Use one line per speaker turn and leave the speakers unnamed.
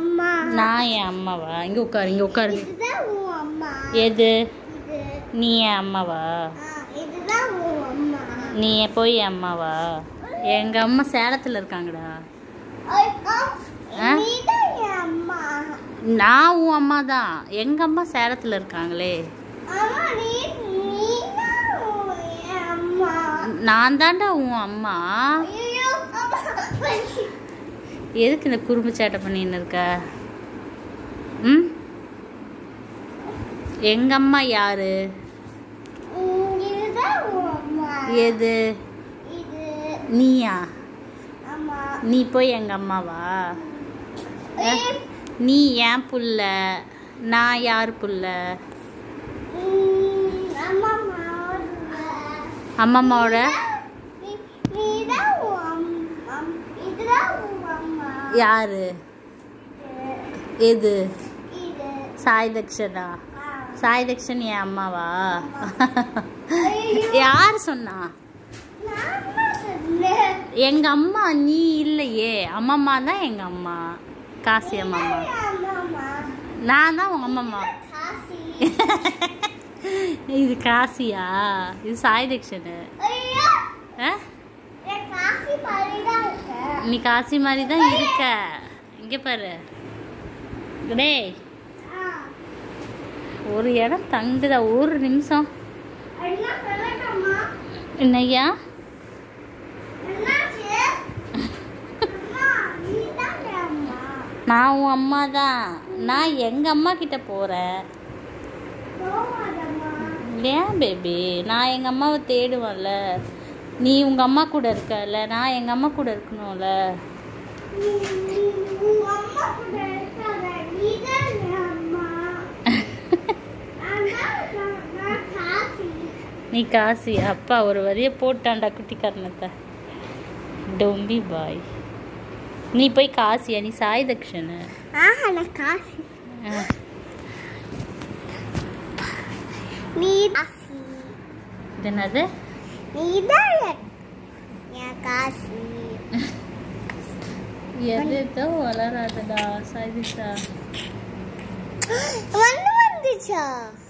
அம்மா
நான் என் அம்மாவா இங்கே உட்காரு இங்கே உட்காரு
இதுதான் உன் அம்மா
எது
இது
நீ என் அம்மாவா
ஆ, இதுதான் உன் அம்மா
நீ போய் என் அம்மாவா எங்கள் அம்மா சேலத்தில் இருக்காங்கடா
ஐ, ஆ,
ஆ?
நீதான் என் அம்மா
நான் உன் அம்மா தான் எங்கள் அம்மா சேலத்தில் இருக்காங்களே
அம்மா நீ நீதான் உன் என் அம்மா
நான் தாண்டா உன் அம்மா
ஐயோ அம்மா
எதுக்கு இந்த குறும்பு சேட்டை பண்ணின்னு இருக்க ம் எங்கள் அம்மா யாரு
ம், இதுதான் உன் அம்மா
எது
இது
நீயா
அம்மா
நீ போய் எங்கள் அம்மாவா
ஏய்,
நீ ஏன் புள்ள நான் யார் புள்ள
ம், அம்மா மாறுல.
அம்மம்மாவோட
நீ- நீதான் உன் அம்- அம்- இதுதான் உன் அம்மா
யாரு
இது,
எது
இது
சாய் தக்ஷனா
ஆ.
சாய் தக்ஷன் என் அம்மாவா
ஐயோ,
யார் சொன்னா
நான் தான் சொன்னேன்.
எங்க அம்மா நீ இல்லையே அம்மம்மா தான் எங்க அம்மா காசி அம்மம்மா
என் அம்மா.
நான் தான் உங்க அம்மம்மா
காசி.
இது காசியா இது சாய் தக்ஷனு
ஐயோ,
ஆ?
என் காசி மாதிரிதான் இருக்கு.
நீ காசி மாதிரி தான் இருக்க இங்க பாரு டேய்
ஆ.
ஒரு இடம் தங்குதா ஒரு நிமிஷம்
என்ன சொல்லட்டுமா?
என்னய்யா
என்னாச்சு? அம்மா, நீதான் என் அம்மா.
நான் உன் அம்மா தான் நான் எங்க அம்மா கிட்ட போறேன்
போகாதம்மா.
ஏன் பேபி நான் எங்க அம்மாவை தேடுவேன்ல நீ உங்க அம்மா கூட இருக்கல நான் எங்க அம்மா கூட இருக்கணும்ல
நீ- நீ- உன் அம்மா கூட இருக்காத. நீதான் என் அம்மா. அதான் நான் நான் காசி.
நீ காசி அப்பா ஒரு வரிய போட்டான்டா குட்டி கர்ணத்தை டொம்பி பாய் நீ போய் காசியா நீ சாய் தக்ஷனு
ஆஹா, நான் காசி. நீ காசி.
இது என்னது
நீதான் என் என் காசி
எதுதான் வளராதடா சாய் திஷா
வந்து வந்துச்சா